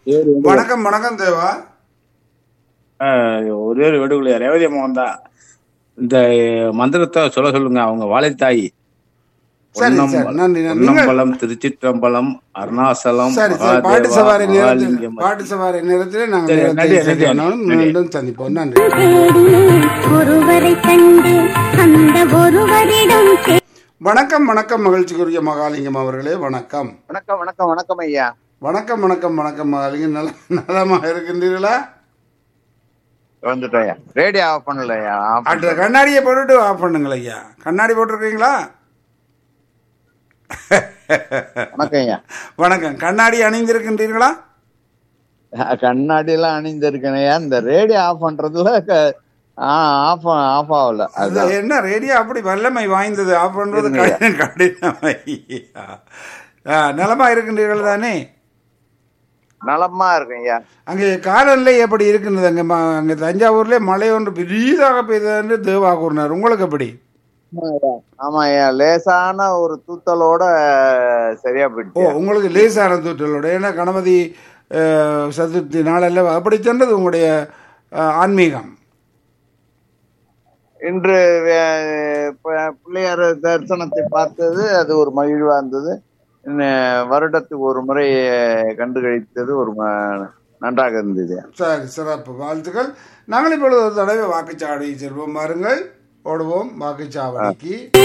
வணக்கம் வணக்கம் தேவா ஆஹ் ஒரே ஒரு வேடுகுள்ள ரேவதி அம்மா தான் இந்த மந்திரத்தை சொல்ல சொல்லுங்க அவங்க வாழைத்தாய் சரி பொன்னம்- சரி நன்றி நன்றி நீங்கள் பொன்னம்பலம் திருச்சிற்றம்பலம் அருணாசலம் சரி சரி பாட்டு மகாதேவா, சவாரி நேரத்தில் மகாலிங்கம். பாட்டு சவாரி நேரத்தில் சரி, நாங்கள் நன்றி, நேரத்தை நன்றி, சந்திப்போம். நன்றி. மீண்டும் சந்திப்போம் நன்றி தேடி ஒருவரை கண்டு அந்த ஒருவரிடம் கே- வணக்கம் வணக்கம் மகிழ்ச்சிக்குரிய மகாலிங்கம் அவர்களே வணக்கம் வணக்கம் வணக்கம் வணக்கம் ஐயா வணக்கம் வணக்கம் வணக்கம் மகாலிங்கம் நல நலமாக இருக்கின்றீர்களா வந்துட்டோம் ஐயா ரேடியோ ஆஃப் பண்ணல ஐயா ஆஃப் அன்ற கண்ணாடியை போட்டுட்டு ஆஃப் பண்ணுங்கள் ஐயா கண்ணாடி போட்டிருக்கீங்களா வணக்கம் ஐயா வணக்கம் கண்ணாடி அணிந்திருக்கின்றீர்களா கண்ணாடி எல்லாம் அணிந்திருக்கேன் ஐயா இந்த ரேடியோ ஆஃப் பண்றதுல க- ஆ, ஆஃப் ஆஃப் ஆகல அது அதுதான் என்ன ரேடியோ அப்படி வல்லமை வாய்ந்தது ஆஃப் பண்றது இருங்க. கடினம் கடினம் ஐயா. ஆ, நலமா இருக்கின்றீர்கள் தானே நலமா இருக்கேன் ஐயா அங்கே காலநிலை எப்படி இருக்கின்றது அங்கே ம- அங்கே தஞ்சாவூர்ல மழை ஒன்று பெரியதாக பெய்தது தேவா கூறினார் உங்களுக்கு எப்படி ஆமா ஐயா லேசான ஒரு தூத்தலோட சரியா ஓ போயிடுச்சு உங்களுக்கு லேசான தூற்றலோட ஏன்னா கணபதி அஹ், சதுர்த்தி நாளல்ல அப்படி சென்றது உங்களுடைய அஹ், ஆன்மீகம் இன்று வே- ப- பிள்ளையார் தரிசனத்தை பார்த்தது அது ஒரு மகிழ்வா இருந்தது இன்னும் வருடத்துக்கு ஒரு முறை கண்டு கழித்தது ஒரு ம- நன்றாக இருந்தது சரி சிறப்பு வாழ்த்துக்கள் நாங்கள் இப்பொழுது ஒரு தடவை வாக்குச்சாவடி செல்வோம் பாருங்கள் ஓடுவோம் வாக்குச்சாவடிக்கு